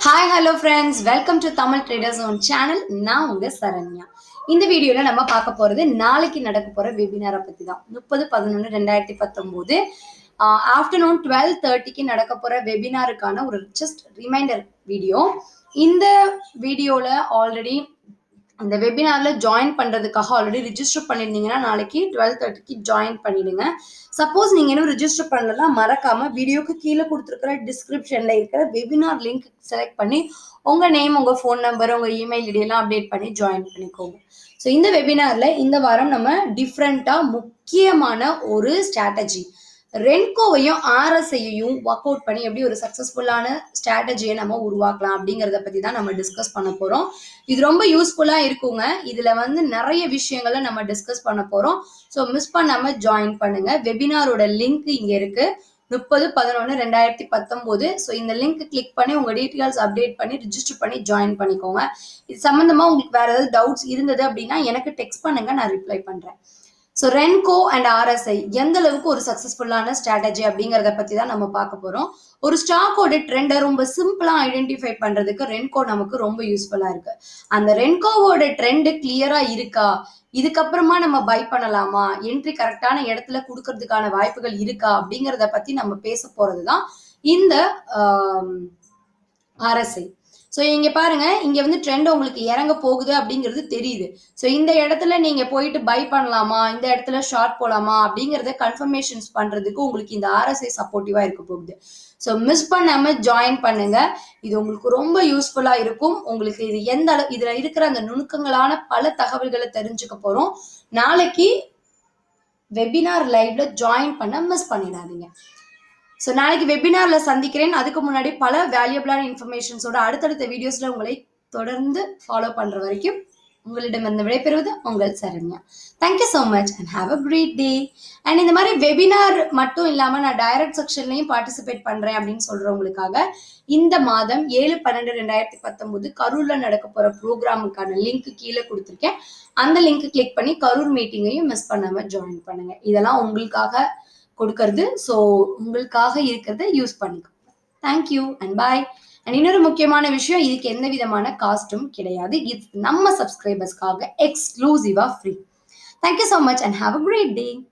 hi hello friends welcome to Tamil traders own channel நான் உங்க சரண்யா இந்த வீடியோல நம்ம பார்க்க போறது நாளைக்கு நடக்க போற வெபினாரை பத்தி தான் முப்பது பதினொன்று ரெண்டாயிரத்தி பத்தொம்போது ஆஃப்டர்நூன் டுவெல் தேர்ட்டிக்கு நடக்க போற வெபினாருக்கான ஒரு ஜஸ்ட் ரிமைண்டர் வீடியோ இந்த வீடியோல ஆல்ரெடி அந்த வெபினார்ல ஜாயின் பண்றதுக்காக ஆல்ரெடி ரிஜிஸ்டர் பண்ணியிருந்தீங்கன்னா நாளைக்கு டுவெல் தேர்ட்டிக்கு ஜாயின் பண்ணிடுங்க சப்போஸ் நீங்க இன்னும் ரிஜிஸ்டர் பண்ணலாம் மறக்காம வீடியோக்கு கீழே கொடுத்துருக்கிற டிஸ்கிரிப்ஷன்ல இருக்கிற வெபினார் லிங்க் செலக்ட் பண்ணி உங்க நேம் உங்க ஃபோன் நம்பர் உங்க இமெயில் ஐடி எல்லாம் அப்டேட் பண்ணி ஜாயின் பண்ணிக்கோங்க ஸோ இந்த வெபினார்ல இந்த வாரம் நம்ம டிஃப்ரெண்டா முக்கியமான ஒரு ஸ்ட்ராட்டஜி ரென்கோவையும் ஆர்எஸ்ஐயையும் ஒர்க் அவுட் பண்ணி எப்படி ஒரு சக்ஸஸ்ஃபுல்லான ஸ்ட்ராட்டஜியை நம்ம உருவாக்கலாம் அப்படிங்கிறத பத்தி தான் நம்ம டிஸ்கஸ் பண்ண போறோம் இது ரொம்ப யூஸ்ஃபுல்லா இருக்குங்க இதுல வந்து நிறைய விஷயங்களை நம்ம டிஸ்கஸ் பண்ண போறோம் ஸோ மிஸ் பண்ணாம ஜாயின் பண்ணுங்க வெபினாரோட லிங்க் இங்க இருக்கு முப்பது பதினொன்று ரெண்டாயிரத்தி பத்தொம்போது ஸோ இந்த லிங்க் கிளிக் பண்ணி உங்கள் டீட்டெயில்ஸ் அப்டேட் பண்ணி ரிஜிஸ்டர் பண்ணி ஜாயின் பண்ணிக்கோங்க இது சம்மந்தமாக உங்களுக்கு வேறு ஏதாவது டவுட்ஸ் இருந்தது அப்படின்னா எனக்கு டெக்ஸ்ட் பண்ணுங்க நான் ரிப்ளை பண்ணுறேன் ஸோ ரென்கோ அண்ட் ஆர்எஸ்ஐ எந்த அளவுக்கு ஒரு சக்ஸஸ்ஃபுல்லான ஸ்ட்ராட்டஜி அப்படிங்கிறத பற்றி தான் நம்ம பார்க்க போகிறோம் ஒரு ஸ்டாக்கோட ட்ரெண்டை ரொம்ப சிம்பிளாக ஐடென்டிஃபை பண்ணுறதுக்கு ரென்கோ நமக்கு ரொம்ப யூஸ்ஃபுல்லாக இருக்கு அந்த ரென்கோவோட ட்ரெண்டு கிளியராக இருக்கா இதுக்கப்புறமா நம்ம பை பண்ணலாமா என்ட்ரி கரெக்டான இடத்துல கொடுக்கறதுக்கான வாய்ப்புகள் இருக்கா அப்படிங்கிறத பற்றி நம்ம பேச போகிறது தான் இந்த ஆர்எஸ்ஐ ஸோ இங்க பாருங்க இங்க வந்து ட்ரெண்ட் உங்களுக்கு இறங்க போகுது அப்படிங்கிறது தெரியுது ஸோ இந்த இடத்துல நீங்க போயிட்டு பை பண்ணலாமா இந்த இடத்துல ஷார்ட் போலாமா அப்படிங்கிறத கன்ஃபர்மேஷன்ஸ் பண்றதுக்கு உங்களுக்கு இந்த ஆர்எஸ்ஐ சப்போர்ட்டிவா இருக்க போகுது ஸோ மிஸ் பண்ணாம ஜாயின் பண்ணுங்க இது உங்களுக்கு ரொம்ப யூஸ்ஃபுல்லா இருக்கும் உங்களுக்கு இது எந்த அளவு இதுல இருக்கிற அந்த நுணுக்கங்களான பல தகவல்களை தெரிஞ்சுக்க போறோம் நாளைக்கு வெபினார் லைவ்ல ஜாயின் பண்ண மிஸ் பண்ணிடாதீங்க ஸோ நாளைக்கு வெபினார்ல சந்திக்கிறேன் அதுக்கு முன்னாடி பல வேல்யூபிளான இன்ஃபர்மேஷன்ஸோட அடுத்தடுத்த வீடியோஸ்ல உங்களை தொடர்ந்து ஃபாலோ பண்ற வரைக்கும் உங்களிடமிருந்து விடைபெறுவது உங்கள் Saranya thank you so much and have a great day and இந்த மாதிரி வெபினார் மட்டும் இல்லாமல் நான் டைரக்ட் செக்ஷன்லையும் பார்ட்டிசிபேட் பண்ணுறேன் அப்படின்னு சொல்கிறவங்களுக்காக இந்த மாதம் ஏழு பன்னெண்டு ரெண்டாயிரத்தி பத்தொம்போது கரூரில் நடக்க போகிற ப்ரோக்ராமுக்கான லிங்க் கீழே கொடுத்துருக்கேன் அந்த லிங்க் கிளிக் பண்ணி கரூர் மீட்டிங்கையும் மிஸ் பண்ணாமல் ஜாயின் பண்ணுங்க இதெல்லாம் உங்களுக்காக கொடுக்கறது ஸோ உங்களுக்காக இருக்கிறத யூஸ் பண்ணிக்கோங்க தேங்க்யூ அண்ட் பாய் அண்ட் இன்னொரு முக்கியமான விஷயம் இதுக்கு எந்த விதமான காஸ்ட்டும் கிடையாது இது நம்ம சப்ஸ்கிரைபர்ஸ்க்காக எக்ஸ்க்ளூசிவா free thank you so much and have a great day